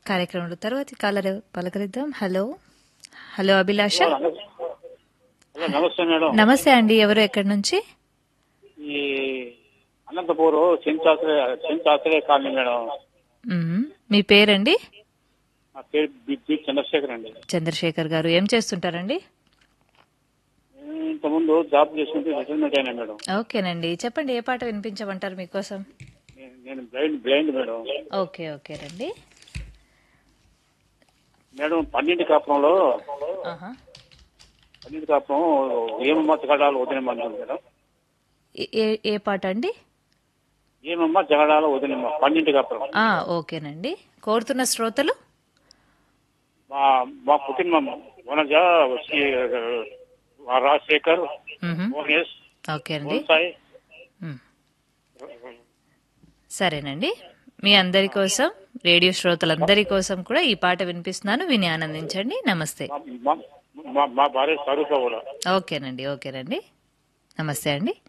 కార్యక్రమంలో తర్వాతి కాలర్ పలకరిద్దాం హలో హలో అభిలాష హలో నమస్తే మేడం నమస్తే అండి ఎవరు ఎక్కడి నుంచి ఈ అనంతపూర్ చెంచాత్రే చెంచాత్రే కాలనీ మేడం మ్మ్. మీ పేరండి నా పేరు బి బి చంద్రశేఖర్ అండి చంద్రశేఖర్ గారు ఏం చేస్తుంటారండి నేను ఇంతకుముందు జాబ్ చేసుకుంటే రిటైర్మెంట్ అయినా మేడం ఓకేనండి చెప్పండి ఏ పాట వినిపించమంటారు మీకోసం నేను- నేను blind blind madam okay okay రండి మేడం పన్నెండు కాపురంలో ఆహా. పన్నెండు కాపురం ఏమమ్మ జగడాలు వదినమ్మ అంటుంది మేడం ఏ- ఏ ఏ పాట అండి ఏమమ్మ జగడాలు వదినమ్మ పన్నెండు కాపురం ఆ, ఓకేనండి కోరుతున్న శ్రోతలు మా మా పుట్టిన వనజ శ్రీ రాజశేఖర్ మ్హూ. మోహేష్ ఓకే అండి సాయి మ్. సరేనండి మీ అందరి కోసం రేడియో శ్రోతలందరి కోసం కూడా ఈ పాట వినిపిస్తున్నాను విని ఆనందించండి నమస్తే మా- మా- మా భార్య స్వరూప కూడా ఓకేనండి ఓకేనండి నమస్తే అండి